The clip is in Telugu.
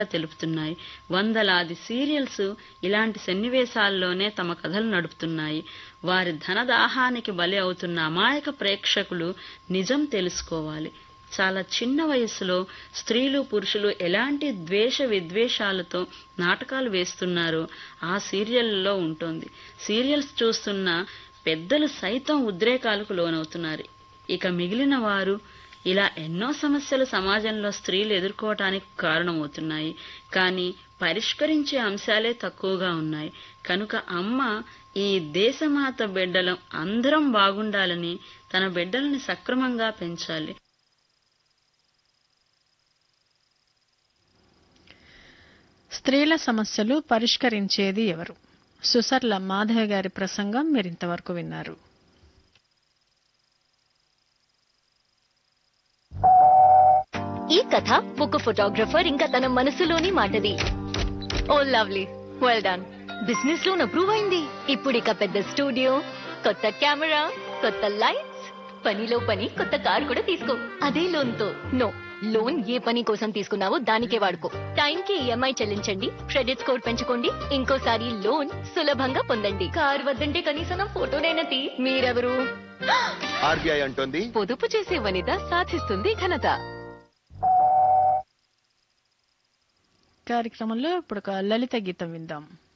తెలుపుతున్నాయి వందలాది సీరియల్స్ ఇలాంటి సన్నివేశాల్లోనే తమ కథలు నడుపుతున్నాయి వారి ధనదాహానికి బలి అవుతున్న అమాయక ప్రేక్షకులు నిజం తెలుసుకోవాలి చాలా చిన్న వయసులో స్త్రీలు పురుషులు ఎలాంటి ద్వేష విద్వేషాలతో నాటకాలు వేస్తున్నారో ఆ సీరియల్లో ఉంటుంది సీరియల్స్ చూస్తున్న పెద్దలు సైతం ఉద్రేకాలకు లోనవుతున్నారు ఇక మిగిలిన వారు ఇలా ఎన్నో సమస్యలు సమాజంలో స్త్రీలు ఎదుర్కోవటానికి కారణమవుతున్నాయి కానీ పరిష్కరించే అంశాలే తక్కువగా ఉన్నాయి కనుక అమ్మ ఈ దేశమాత బిడ్డలం అందరం బాగుండాలని తన బిడ్డల్ని సక్రమంగా పెంచాలి స్త్రీల సమస్యలు పరిష్కరించేది ఎవరు సుసర్ల మాధవ్ గారి ప్రసంగం మీరింతవరకు విన్నారు ఈ కథ ఒక ఫోటోగ్రఫర్ ఇంకా తన మనసులోని మాటది ఓ lovely well done business loan approve అయింది ఇప్పుడు ఇక పెద్ద స్టూడియో కొత్త కెమెరా కొత్త లైట్స్ పనిలో పని కొత్త కార్ కూడా తీసుకో అదే లోన్ తో నో లోన్ ఏ పని కోసం తీసుకున్నావో దానికే వాడుకో టైం కి ఈఎంఐ చెల్లించండి క్రెడిట్ స్కోర్ పెంచుకోండి ఇంకోసారి లోన్ సులభంగా పొందండి కార్ వద్దంటే కనీసం నా ఫోటోనైనా తీ మీరెవరు ఆర్బీఐ అంటోంది పొదుపు చేసే వనిత సాధిస్తుంది ఘనత కార్యక్రమంలో ఇప్పుడు ఒక లలిత గీతం విందాం